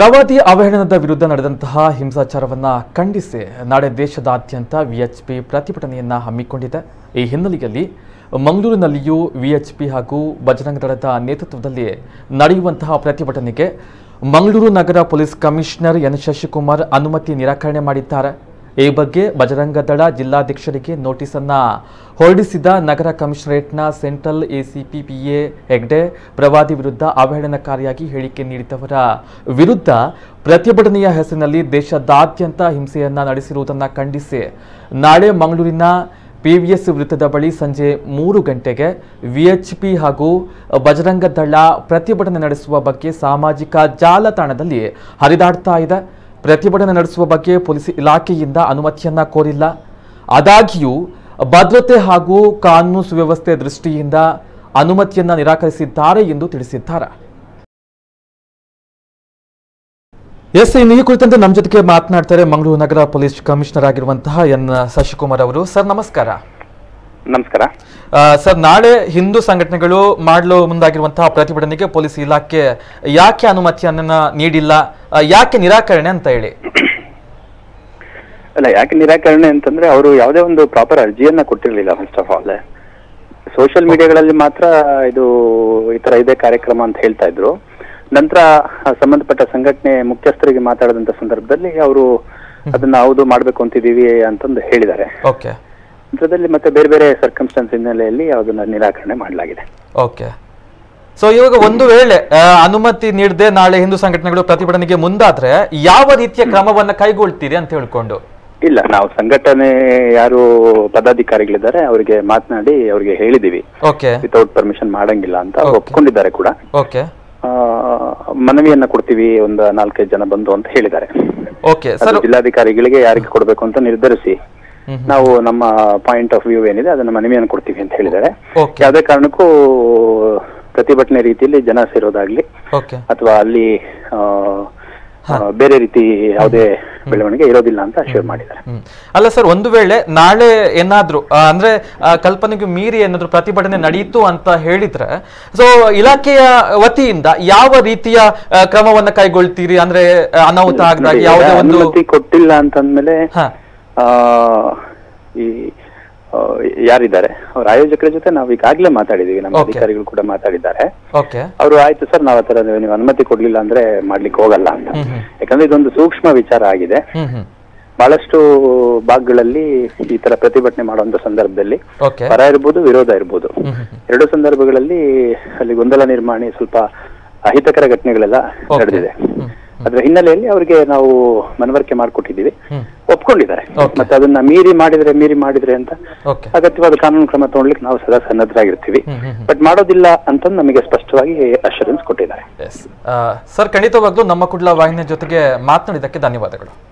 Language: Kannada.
ಪ್ರವಾದಿ ಅವಹೇಳನದ ವಿರುದ್ಧ ನಡೆದಂತಹ ಹಿಂಸಾಚಾರವನ್ನ ಖಂಡಿಸಿ ನಾಳೆ ದೇಶದಾದ್ಯಂತ ವಿಎಚ್ಪಿ ಪ್ರತಿಭಟನೆಯನ್ನ ಹಮ್ಮಿಕೊಂಡಿದೆ ಈ ಹಿನ್ನೆಲೆಯಲ್ಲಿ ಮಂಗಳೂರಿನಲ್ಲಿಯೂ ವಿಎಚ್ಪಿ ಹಾಗೂ ಬಜರಂಗ ದಳದ ನೇತೃತ್ವದಲ್ಲಿ ನಡೆಯುವಂತಹ ಪ್ರತಿಭಟನೆಗೆ ಮಂಗಳೂರು ನಗರ ಪೊಲೀಸ್ ಕಮಿಷನರ್ ಎನ್ ಶಶಿಕುಮಾರ್ ಅನುಮತಿ ನಿರಾಕರಣೆ ಮಾಡಿದ್ದಾರೆ ಈ ಬಗ್ಗೆ ಬಜರಂಗ ದಳ ಜಿಲ್ಲಾಧ್ಯಕ್ಷರಿಗೆ ನೋಟಿಸ್ ಅನ್ನ ಹೊರಡಿಸಿದ ನಗರ ಕಮಿಷನರೇಟ್ನ ಸೆಂಟ್ರಲ್ ಎಸಿಪಿ ಪಿಎ ಹೆಗ್ಡೆ ಪ್ರವಾದಿ ವಿರುದ್ಧ ಅವಹೇಳನಕಾರಿಯಾಗಿ ಹೇಳಿಕೆ ನೀಡಿದವರ ವಿರುದ್ಧ ಪ್ರತಿಭಟನೆಯ ಹೆಸರಿನಲ್ಲಿ ದೇಶದಾದ್ಯಂತ ಹಿಂಸೆಯನ್ನ ನಡೆಸಿರುವುದನ್ನು ಖಂಡಿಸಿ ನಾಳೆ ಮಂಗಳೂರಿನ ಪಿವಿಎಸ್ ವೃತ್ತದ ಬಳಿ ಸಂಜೆ ಮೂರು ಗಂಟೆಗೆ ವಿಎಚ್ಪಿ ಹಾಗೂ ಬಜರಂಗ ದಳ ಪ್ರತಿಭಟನೆ ನಡೆಸುವ ಬಗ್ಗೆ ಸಾಮಾಜಿಕ ಜಾಲತಾಣದಲ್ಲಿ ಹರಿದಾಡ್ತಾ ಇದೆ ಪ್ರತಿಭಟನೆ ನಡೆಸುವ ಬಗ್ಗೆ ಪೊಲೀಸ್ ಇಲಾಖೆಯಿಂದ ಅನುಮತಿಯನ್ನ ಕೋರಿಲ್ಲ ಆದಾಗ್ಯೂ ಭದ್ರತೆ ಹಾಗೂ ಕಾನೂನು ಸುವ್ಯವಸ್ಥೆ ದೃಷ್ಟಿಯಿಂದ ಅನುಮತಿಯನ್ನ ನಿರಾಕರಿಸಿದ್ದಾರೆ ಎಂದು ತಿಳಿಸಿದ್ದಾರೆ ಎಸ್ ಇನ್ನು ಈ ಕುರಿತಂತೆ ನಮ್ಮ ಜೊತೆಗೆ ಮಾತನಾಡ್ತಾರೆ ಮಂಗಳೂರು ನಗರ ಪೊಲೀಸ್ ಕಮಿಷನರ್ ಆಗಿರುವಂತಹ ಎನ್ ಶಶಿಕುಮಾರ್ ಅವರು ಸರ್ ನಮಸ್ಕಾರ ನಮಸ್ಕಾರ ಆ, ಸರ್ ನಾಳೆ ಹಿಂದೂ ಸಂಘಟನೆಗಳು ಮಾಡಲು ಮುಂದಾಗಿರುವಂತಹ ಪ್ರತಿಭಟನೆಗೆ ಪೊಲೀಸ್ ಇಲಾಖೆ ಯಾಕೆ ಅನುಮತಿಯನ್ನ ನೀಡಿಲ್ಲ ಆ, ಯಾಕೆ ನಿರಾಕರಣೆ ಅಂತ ಹೇಳಿ ಅಲ್ಲ ಯಾಕೆ ನಿರಾಕರಣೆ ಅಂತಂದ್ರೆ ಅವರು ಯಾವುದೇ ಒಂದು ಪ್ರಾಪರ್ ಅರ್ಜಿಯನ್ನ ಕೊಟ್ಟಿರ್ಲಿಲ್ಲ ಫಸ್ಟ್ ಆಫ್ ಆಲ್ ಸೋಷಿಯಲ್ ಮೀಡಿಯಾಗಳಲ್ಲಿ ಮಾತ್ರ ಇದು ಈ ತರ ಇದೆ ಕಾರ್ಯಕ್ರಮ ಅಂತ ಹೇಳ್ತಾ ಇದ್ರು ನಂತರ ಆ ಸಂಬಂಧಪಟ್ಟ ಸಂಘಟನೆ ಮುಖ್ಯಸ್ಥರಿಗೆ ಮಾತಾಡಿದಂತ ಸಂದರ್ಭದಲ್ಲಿ ಅವರು ಅದನ್ನ ಹೌದು ಮಾಡ್ಬೇಕು ಅಂತಿದೀವಿ ಅಂತಂದು ಹೇಳಿದ್ದಾರೆ ಓಕೆ ನಂತರದಲ್ಲಿ ಮತ್ತೆ ಬೇರೆ ಬೇರೆ ಸರ್ಕಮ್ಸ್ಟೆನ್ಸ್ ಹಿನ್ನೆಲೆಯಲ್ಲಿ ಅದನ್ನ ನಿರಾಕರಣೆ ಮಾಡಲಾಗಿದೆ ಓಕೆ ಸೊ ಇವಾಗ ಒಂದು ವೇಳೆ ಆ, ಅನುಮತಿ ನೀಡದೆ ನಾಳೆ ಹಿಂದೂ ಸಂಘಟನೆಗಳು ಪ್ರತಿಭಟನೆಗೆ ಮುಂದಾದ್ರೆ ಯಾವ ರೀತಿಯ ಕ್ರಮವನ್ನ ಕೈಗೊಳ್ತೀರಿ ಅಂತ ಹೇಳ್ಕೊಂಡು ಇಲ್ಲ ನಾವು ಸಂಘಟನೆ ಯಾರು ಪದಾಧಿಕಾರಿಗಳಿದ್ದಾರೆ ಅವರಿಗೆ ಮಾತನಾಡಿ ಅವರಿಗೆ ಹೇಳಿದೀವಿ ಓಕೆ ವಿತೌಟ್ ಪರ್ಮಿಷನ್ ಮಾಡಂಗಿಲ್ಲ ಅಂತ ಅವ್ರು Okay. ಒಪ್ಕೊಂಡಿದ್ದಾರೆ ಕೂಡ ಓಕೆ ಆ, ಮನವಿಯನ್ನ ಕೊಡ್ತೀವಿ ಒಂದು ನಾಲ್ಕೈದು ಜನ ಬಂದು ಅಂತ ಹೇಳಿದ್ದಾರೆ ಓಕೆ ಅದು ಸರ್ ಜಿಲ್ಲಾಧಿಕಾರಿಗಳಿಗೆ ಯಾರಿಗೆ ಕೊಡಬೇಕು ಅಂತ ನಿರ್ಧರಿಸಿ ಹ್ಮ್ ಹ್ಮ್. ನಾವು ನಮ್ಮ ಪಾಯಿಂಟ್ ಆಫ್ ವ್ಯೂ ಏನಿದೆ ಅದನ್ನ ಮನವಿಯನ್ನು ಕೊಡ್ತೀವಿ ಅಂತ ಹೇಳಿದ್ದಾರೆ ಓಕೆ ಯಾವುದೇ ಕಾರಣಕ್ಕೂ ಪ್ರತಿಭಟನೆ ರೀತಿಯಲ್ಲಿ ಜನ ಸೇರೋದಾಗ್ಲಿ ಓಕೆ ಅಥವಾ ಅಲ್ಲಿ ಆ, ಆ, ಬೇರೆ ರೀತಿ ಯಾವುದೇ ಬೆಳವಣಿಗೆ ಇರೋದಿಲ್ಲ ಅಂತ ಅಶ್ಯೂರ್ ಮಾಡಿದ್ದಾರೆ ಹ್ಮ್. ಅಲ್ಲ ಸರ್ ಒಂದು ವೇಳೆ ನಾಳೆ ಏನಾದ್ರೂ ಆ, ಅಂದ್ರೆ ಆ, ಕಲ್ಪನೆಗೆ ಮೀರಿ ಏನಾದ್ರೂ ಪ್ರತಿಭಟನೆ ನಡೆಯಿತು ಅಂತ ಹೇಳಿದ್ರೆ ಸೊ ಇಲಾಖೆಯ ವತಿಯಿಂದ ಯಾವ ರೀತಿಯ ಆ, ಕ್ರಮವನ್ನ ಕೈಗೊಳ್ತೀರಿ ಅಂದ್ರೆ ಆ, ಅನಾಹುತ ಆಗದಾಗ ನೋಡಿ, ಯಾವುದೇ ಒಂದು ಅನುಮತಿ ಕೊಟ್ಟಿಲ್ಲ ಅಂತಂದ್ಮೇಲೆ ಹಾ ಆ, ಈ ಆ, ಯಾರಿದ್ದಾರೆ ಅವ್ರ ಆಯೋಜಕರ ಜೊತೆ ನಾವು ಈಗಾಗಲೇ ಮಾತಾಡಿದೀವಿ ನಮ್ಮ Okay. ಅಧಿಕಾರಿಗಳು ಕೂಡ ಮಾತಾಡಿದ್ದಾರೆ ಓಕೆ ಅವರು ಆಯ್ತು ಸರ್ ನಾವು ಆತರ ನೀವು ಅನುಮತಿ ಕೊಡ್ಲಿಲ್ಲ ಅಂದ್ರೆ ಮಾಡ್ಲಿಕ್ಕೆ ಹೋಗಲ್ಲ ಅಂತ ಹ್ಮ್ ಹ್ಮ್. ಯಾಕಂದ್ರೆ ಇದೊಂದು ಸೂಕ್ಷ್ಮ ವಿಚಾರ ಆಗಿದೆ ಹ್ಮ್ ಹ್ಮ್ ಬಹಳಷ್ಟು ಭಾಗಗಳಲ್ಲಿ ಈ ತರ ಪ್ರತಿಭಟನೆ ಮಾಡುವಂತ ಸಂದರ್ಭದಲ್ಲಿ ಓಕೆ ಪರ ಇರ್ಬೋದು ವಿರೋಧ ಇರ್ಬೋದು ಹ್ಮ್ ಹ್ಮ್ ಹ್ಮ್. ಎರಡು ಸಂದರ್ಭಗಳಲ್ಲಿ ಅಲ್ಲಿ ಗೊಂದಲ ನಿರ್ಮಾಣಿ ಸ್ವಲ್ಪ ಅಹಿತಕರ ಘಟನೆಗಳೆಲ್ಲ Okay. ನಡೆದಿದೆ ಹ್ಮ್. ಅದ್ರ ಹಿನ್ನೆಲೆಯಲ್ಲಿ ಅವರಿಗೆ ನಾವು ಮನವರಿಕೆ ಮಾಡಿಕೊಟ್ಟಿದ್ದೀವಿ ಹ್ಮ್ ಒಪ್ಕೊಂಡಿದ್ದಾರೆ Okay. ಮತ್ತೆ ಅದನ್ನ ಮೀರಿ ಮಾಡಿದ್ರೆ ಮೀರಿ ಮಾಡಿದ್ರೆ ಅಂತ ಓಕೆ ಅಗತ್ಯವಾದ ಕಾನೂನು ಕ್ರಮ ತಗೊಳ್ಲಿಕ್ಕೆ ನಾವು ಸದಾ ಸನ್ನದ್ಧರಾಗಿರ್ತೀವಿ ಹ್ಮ್ ಹ್ಮ್ ಹ್ಮ್. ಬಟ್ ಮಾಡೋದಿಲ್ಲ ಅಂತ ನಮಗೆ ಸ್ಪಷ್ಟವಾಗಿ ಅಶ್ಯೂರೆನ್ಸ್ ಕೊಟ್ಟಿದ್ದಾರೆ ಎಸ್ ಸರ್ ಖಂಡಿತವಾಗ್ಲೂ ನಮ್ಮ ಕುಡ್ಲ ವಾಹಿನಿಯ ಜೊತೆಗೆ ಮಾತನಾಡಿದ್ದಕ್ಕೆ ಧನ್ಯವಾದಗಳು